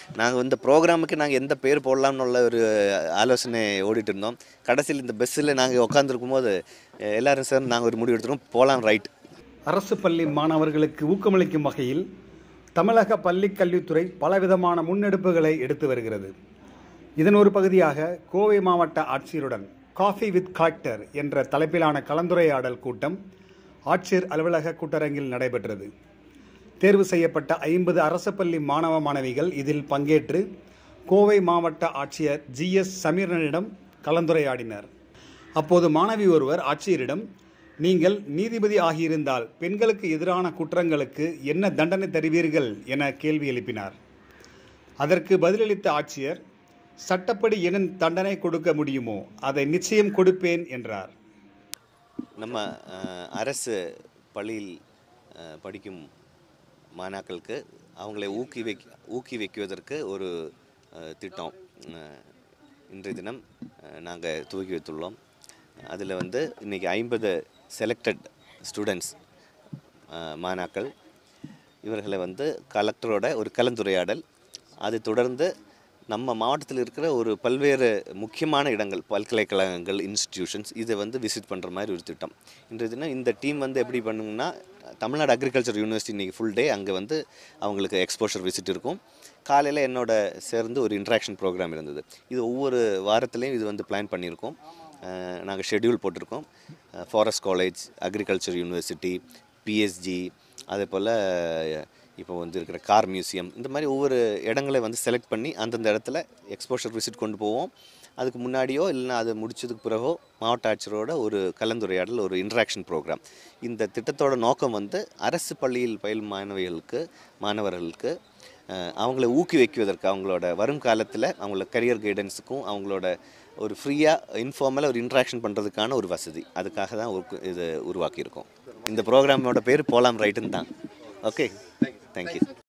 நாங்கள் இந்த ப்ரோக்ராமுக்கு நாங்கள் எந்த பேர் போடலாம்னு உள்ள ஒரு ஆலோசனை ஓடிட்டு இருந்தோம் கடைசியில் இந்த பஸ்ஸில் நாங்கள் உட்காந்துருக்கும் போது அஹ், எல்லாரும் சேர்ந்து நாங்கள் ஒரு முடிவு எடுத்துருக்கோம் போகலாம் ரைட் அரசு பள்ளி மாணவர்களுக்கு ஊக்கமளிக்கும் வகையில் தமிழக பள்ளிக் கல்வித்துறை பலவிதமான முன்னெடுப்புகளை எடுத்து வருகிறது இதன் ஒரு பகுதியாக கோவை மாவட்ட ஆட்சியருடன் காஃபி வித் கலெக்டர் என்ற தலைப்பிலான கலந்துரையாடல் கூட்டம் ஆட்சியர் அலுவலக கூட்டரங்கில் நடைபெற்றது தேர்வு செய்யப்பட்ட ஐம்பது அரசு பள்ளி மாணவ மாணவிகள் இதில் பங்கேற்று கோவை மாவட்ட ஆட்சியர் ஜி எஸ் சமீரனிடம் கலந்துரையாடினர் அப்போது மாணவி ஒருவர் ஆட்சியரிடம் நீங்கள் நீதிபதி ஆகியிருந்தால் பெண்களுக்கு எதிரான குற்றங்களுக்கு என்ன தண்டனை தருவீர்கள் என கேள்வி எழுப்பினார் அதற்கு பதிலளித்த ஆட்சியர் சட்டப்படி என்ன தண்டனை கொடுக்க முடியுமோ அதை நிச்சயம் கொடுப்பேன் என்றார் நம்ம அஹ், அரசு பள்ளியில் அஹ், படிக்கும் மாணாக்களுக்கு அவங்களை ஊக்கி வைக் ஊக்கி வைக்குவதற்கு ஒரு அஹ், திட்டம் அஹ், இன்றைய தினம் நாங்கள் துவக்கி வைத்துள்ளோம் அதில் வந்து இன்றைக்கி ஐம்பது செலக்டட் ஸ்டூடெண்ட்ஸ் மாணாக்கள் இவர்களை வந்து கலெக்டரோட ஒரு கலந்துரையாடல் அதை தொடர்ந்து நம்ம மாவட்டத்தில் இருக்கிற ஒரு பல்வேறு முக்கியமான இடங்கள் பல்கலைக்கழகங்கள் இன்ஸ்டிடியூஷன்ஸ் இதை வந்து விசிட் பண்ணுற மாதிரி ஒரு திட்டம் இன்றைய தினம் இந்த டீம் வந்து எப்படி பண்ணுங்கன்னா தமிழ்நாடு அக்ரிகல்ச்சர் யூனிவர்சிட்டி இன்றைக்கி ஃபுல் டே அங்கே வந்து அவங்களுக்கு எக்ஸ்போஷர் விசிட் இருக்கும் காலையில் என்னோட சேர்ந்து ஒரு இன்ட்ராக்ஷன் ப்ரோக்ராம் இருந்தது இது ஒவ்வொரு வாரத்துலேயும் இது வந்து பிளான் பண்ணியிருக்கோம் நாங்கள் ஷெட்யூல் போட்டிருக்கோம் forest college agriculture university PSG அதே போல் இப்போ வந்து இருக்கிற கார் மியூசியம் இந்த மாதிரி ஒவ்வொரு இடங்களை வந்து செலக்ட் பண்ணி அந்தந்த இடத்துல எக்ஸ்போஷர் விசிட் கொண்டு போவோம் அதுக்கு முன்னாடியோ இல்லைன்னா அது முடிச்சதுக்கு பிறகோ மாவட்ட ஆட்சியரோட ஒரு கலந்துரையாடல் ஒரு இன்ட்ராக்ஷன் ப்ரோக்ராம் இந்த திட்டத்தோட நோக்கம் வந்து அரசு பள்ளியில் பயிலும் மாணவிகளுக்கு மாணவர்களுக்கு அஹ், அவங்களை ஊக்குவிக்குவதற்கு அவங்களோட வரும் காலத்தில் அவங்களோட கரியர் கைடன்ஸுக்கும் அவங்களோட ஒரு ஃப்ரீயாக இன்ஃபார்மலாக ஒரு இன்ட்ராக்ஷன் பண்ணுறதுக்கான ஒரு வசதி அதுக்காக தான் ஒரு- இது உருவாக்கியிருக்கோம் இந்த ப்ரோக்ராமோட பேர் போலாம் ரைட்டுன்னு தான் ஓகே தேங்க்யூ